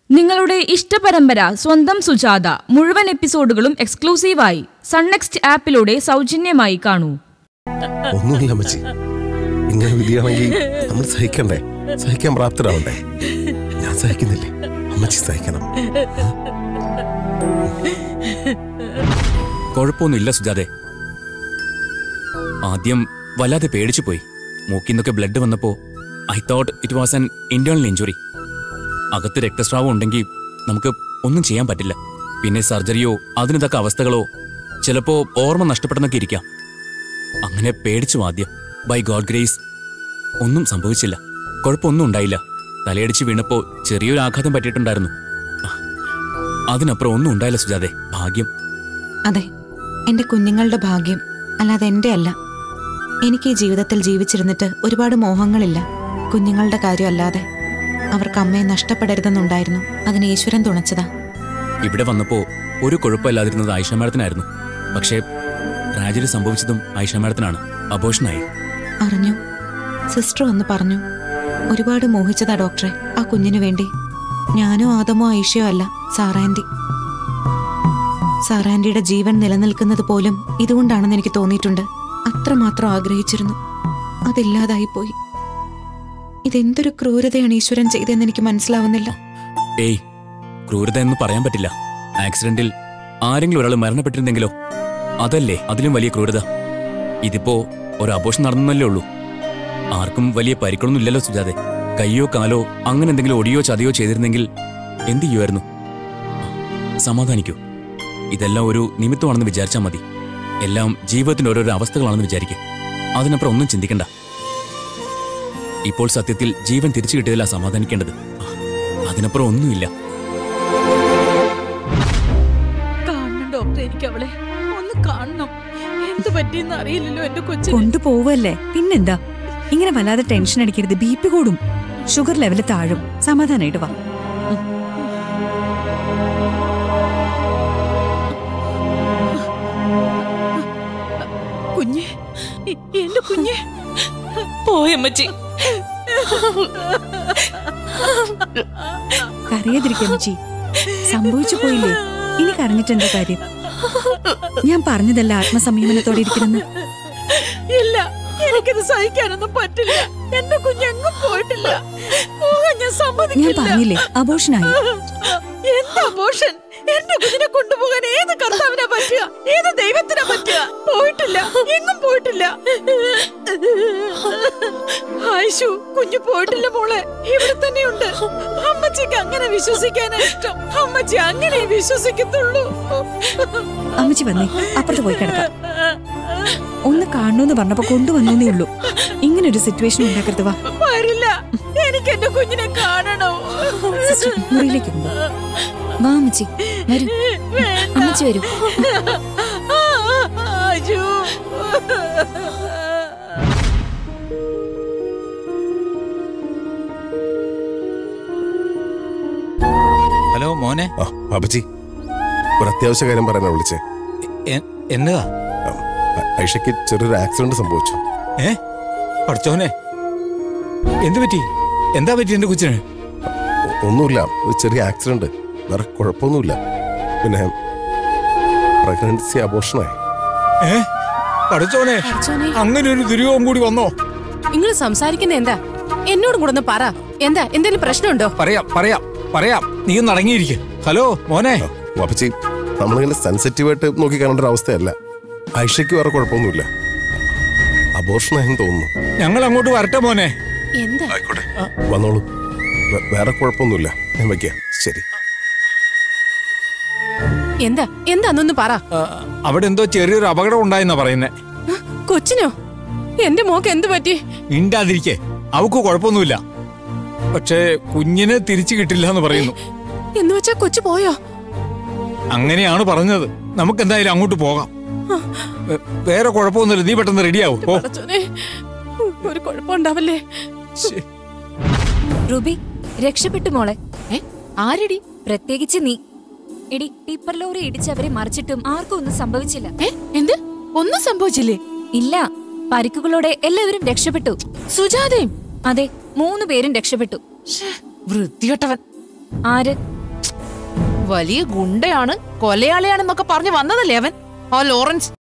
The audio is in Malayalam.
നിങ്ങളുടെ ഇഷ്ടപരമ്പര സ്വന്തം സുജാത മുഴുവൻ എപ്പിസോഡുകളും എക്സ്ക്ലൂസീവായി സൺനെക്സ്റ്റ് ആപ്പിലൂടെ സൗജന്യമായി കാണൂ ഒന്നുമില്ല അമ്മച്ചി ഇങ്ങനെ വിധിയാണെങ്കിൽ നമ്മൾ സഹിക്കണ്ടേ സഹിക്കാൻ പ്രാപ്തരാവണ്ടേ ഞാൻ സഹിക്കുന്നില്ലേ അമ്മച്ചി സഹിക്കണം കുഴപ്പമൊന്നുമില്ല സുജാതെ ആദ്യം വല്ലാതെ പേടിച്ചു പോയി മൂക്കിന്നൊക്കെ ബ്ലഡ് വന്നപ്പോ I thought it was an internal injury അകത്ത് രക്തസ്രാവം ഉണ്ടെങ്കിൽ നമുക്ക് ഒന്നും ചെയ്യാൻ പറ്റില്ല പിന്നെ സർജറിയോ അതിന് തക്ക അവസ്ഥകളോ ചിലപ്പോ ഓർമ്മ നഷ്ടപ്പെട്ടെന്നൊക്കെ ഇരിക്കാം അങ്ങനെ പേടിച്ചു ആദ്യം ബൈ ഗോഡ് ഗ്രേസ് ഒന്നും സംഭവിച്ചില്ല കുഴപ്പമൊന്നും ഉണ്ടായില്ല തലയടിച്ച് വീണപ്പോ ചെറിയൊരു ആഘാതം പറ്റിയിട്ടുണ്ടായിരുന്നു അതിനപ്പുറം ഒന്നും ഉണ്ടായില്ല സുജാതെ ഭാഗ്യം അതെ എന്റെ കുഞ്ഞുങ്ങളുടെ ഭാഗ്യം അല്ലാതെ എന്റെ അല്ല എനിക്ക് ഈ ജീവിതത്തിൽ ജീവിച്ചിരുന്നിട്ട് ഒരുപാട് മോഹങ്ങളില്ല കുഞ്ഞുങ്ങളുടെ കാര്യമല്ലാതെ അവർക്ക് അമ്മയെ നഷ്ടപ്പെടരുതെന്നുണ്ടായിരുന്നു അതിന് ഈശ്വരൻ തുണച്ചതാ ഇവിടെ വന്നപ്പോ ഒരു കുഴപ്പമില്ലാതിരുന്നത് ആയിഷ മാഡത്തിനായിരുന്നു പക്ഷേ ട്രാജഡി സംഭവിച്ചതും ആയിഷ മാഡത്തിനാണ് അബോഷനായി അറിഞ്ഞു സിസ്റ്റർ വന്ന് പറഞ്ഞു ഒരുപാട് മോഹിച്ചതാ ഡോക്ടറെ ആ കുഞ്ഞിനു വേണ്ടി ഞാനോ ആദമോ ഐഷയോ അല്ല സാറാൻറ്റി സാറാൻറ്റിയുടെ ജീവൻ നിലനിൽക്കുന്നത് പോലും ഇതുകൊണ്ടാണെന്ന് എനിക്ക് തോന്നിയിട്ടുണ്ട് അത്രമാത്രം ആഗ്രഹിച്ചിരുന്നു അതില്ലാതായി പോയി ഇതെന്തൊരു ക്രൂരതയാണ് ഈശ്വരൻ ചെയ്തതെന്ന് എനിക്ക് മനസ്സിലാവുന്നില്ല ഏയ് ക്രൂരത എന്ന് പറയാൻ പറ്റില്ല ആക്സിഡന്റിൽ ആരെങ്കിലും ഒരാൾ മരണപ്പെട്ടിരുന്നെങ്കിലോ അതല്ലേ അതിലും വലിയ ക്രൂരത ഇതിപ്പോ ഒരു അബോഷൻ നടന്നല്ലേ ഉള്ളൂ ആർക്കും വലിയ പരിക്കളൊന്നും ഇല്ലല്ലോ സുജാതെ കയ്യോ കാലോ അങ്ങനെ എന്തെങ്കിലും ഒടിയോ ചതയോ ചെയ്തിരുന്നെങ്കിൽ എന്ത് ചെയ്യുമായിരുന്നു സമാധാനിക്കൂ ഇതെല്ലാം ഒരു നിമിത്തമാണെന്ന് വിചാരിച്ചാൽ മതി എല്ലാം ജീവിതത്തിന്റെ ഓരോരോ അവസ്ഥകളാണെന്ന് വിചാരിക്കുക അതിനപ്പുറം ഒന്നും ചിന്തിക്കണ്ട ഇപ്പോൾ സത്യത്തിൽ ജീവൻ തിരിച്ചു കിട്ടിയതിലാ സമാധാനിക്കേണ്ടത് അതിനപ്പുറം ഒന്നുമില്ല കാണണം ഡോക്ടർ എനിക്ക് അവളെ ഒന്ന് കാണണം എന്ത് പറ്റിയെന്ന് അറിയില്ലല്ലോ എന്റെ കൊച്ചിന് കൊണ്ടുപോവല്ലേ പിന്നെന്താ ഇങ്ങനെ വല്ലാതെ ടെൻഷൻ അടിക്കരുത് ബി പി കൂടും ഷുഗർ ലെവല് താഴും സമാധാനായിട്ട് വാ കുഞ്ഞെ എ- എന്റെ കുഞ്ഞെ പോയമ്മച്ചി കരയാതിരിക്കാം അമ്മച്ചി സംഭവിച്ചു പോയില്ലേ ഇനി കരഞ്ഞിട്ടെന്താ കാര്യം ഞാൻ പറഞ്ഞതല്ല ആത്മസംയമനത്തോടെ ഇരിക്കണമെന്ന് ഇല്ല എനിക്കിത് സഹിക്കാനൊന്നും പറ്റില്ല എന്റെ കുഞ്ഞെങ്ങും പോയിട്ടില്ല പോകാൻ ഞാൻ ഞാൻ സമ്മതിക്കില്ല പറഞ്ഞില്ലേ അബോഷനായി എന്താ മോഷൻ എന്റെ കുഞ്ഞിനെ കൊണ്ടുപോകാൻ ഏത് കർത്താവിനാ പറ്റുക ഏത് ദൈവത്തിനാ പറ്റുക പോയിട്ടില്ല എങ്ങും പോയിട്ടില്ല ആയിഷു കുഞ്ഞു പോയിട്ടില്ല മോളെ ഇവിടെ തന്നെയുണ്ട് അമ്മച്ചിക്ക് അങ്ങനെ വിശ്വസിക്കാനാ ഇഷ്ടം അമ്മച്ചി അങ്ങനെ വിശ്വസിക്കത്തുള്ളൂ അമ്മച്ചി വന്നേ അപ്പുറത്ത് പോയി കിടക്കാം ഒന്ന് കാണണമെന്ന് പറഞ്ഞപ്പോ കൊണ്ടുവന്നേ ഉള്ളൂ ഇങ്ങനെ ഒരു സിറ്റുവേഷൻ ഉണ്ടാക്കരുത് വാ വരില്ല എനിക്ക് എന്റെ കുഞ്ഞിനെ കാണണോ സിസ്റ്റർ മുറിയിലേക്ക് കൊണ്ടു വാ അമ്മച്ചി വരൂ വേണ്ട. അമ്മച്ചി വരൂ ആയിഷു ഹലോ മോനെ ആ അപ്പച്ചി ഒരു അത്യാവശ്യ കാര്യം പറയാനാ വിളിച്ചേ എ- എന്നതാ ഐ- ഐഷയ്ക്ക് ചെറിയൊരു ആക്സിഡന്റ് സംഭവിച്ചു ഏ പഠിച്ചോനെ എന്ത് പറ്റി എന്താ പറ്റി എന്റെ കൊച്ചിന് ഒ- ഒന്നുമില്ല ഒരു ചെറിയ ആക്സിഡന്റ് വേറെ കുഴപ്പമൊന്നുമില്ല പിന്നെ പ്രഗ്നൻസി അബോഷനായി ഏ പഠിച്ചോനെ അങ്ങനെ ഒരു ദുര്യോഗം കൂടി വന്നോ നിങ്ങൾ സംസാരിക്കുന്ന എന്താ എന്നോടും കൂടെ ഒന്ന് പറ എന്താ എന്തെങ്കിലും പ്രശ്നമുണ്ടോ പറയാം പറയാം പറയാം നീ ഒന്ന് അടങ്ങിയിരിക്കെ ഹലോ മോനെ അപ്പച്ചി നമ്മളിങ്ങനെ സെൻസിറ്റീവായിട്ട് നോക്കി കാണേണ്ട ഒരു അവസ്ഥയല്ല ഐഷയ്ക്ക് വേറെ കുഴപ്പമൊന്നുമില്ല അബോഷനായെന്ന് തോന്നുന്നു ഞങ്ങൾ അങ്ങോട്ട് വരട്ടെ മോനെ എന്താ ആയിക്കോട്ടെ വന്നോളൂ വേ- വേറെ കുഴപ്പമൊന്നുമില്ല ഞാൻ വയ്ക്കാം ശരി എന്താ എന്താന്നൊന്ന് പറ ആ, അവിടെ എന്തോ ചെറിയൊരു അപകടം ഉണ്ടായെന്നാ പറയുന്നേ കൊച്ചിനോ എന്റെ മോക്ക് എന്ത് പറ്റി മിണ്ടാതിരിക്കെ അവക്ക് കുഴപ്പമൊന്നുമില്ല പക്ഷേ കുഞ്ഞിനെ തിരിച്ചു കിട്ടില്ല എന്ന് പറയുന്നു എന്ന് വെച്ചാ കൊച്ചു പോയോ അങ്ങനെയാണ് പറഞ്ഞത് നമുക്ക് എന്തായാലും അങ്ങോട്ട് പോകാം വേ- വേറെ കുഴപ്പമൊന്നുമില്ല നീ പെട്ടെന്ന് റെഡിയാവും ഓ പടച്ചോനെ ഒരു കുഴപ്പമുണ്ടാവല്ലേ ശ്ശേ. റുബി രക്ഷപ്പെട്ടു മോളെ ഏ ആരടി പ്രത്യേകിച്ച് നീ എടി ടിപ്പർ ലോറി ഇടിച്ച് അവരെ മറിച്ചിട്ടും ആർക്കും ഒന്നും സംഭവിച്ചില്ല ഏ എന്ത് ഒന്നും സംഭവിച്ചില്ലേ ഇല്ല പരിക്കുകളോടെ എല്ലാവരും രക്ഷപ്പെട്ടു സുജാതയും അതെ മൂന്ന് പേരും രക്ഷപ്പെട്ടു വൃത്തികെട്ടവൻ ആര് വലിയ ഗുണ്ടയാണ് കൊലയാളിയാണെന്നൊക്കെ പറഞ്ഞു വന്നതല്ലേ അവൻ ആ ലോറൻസ്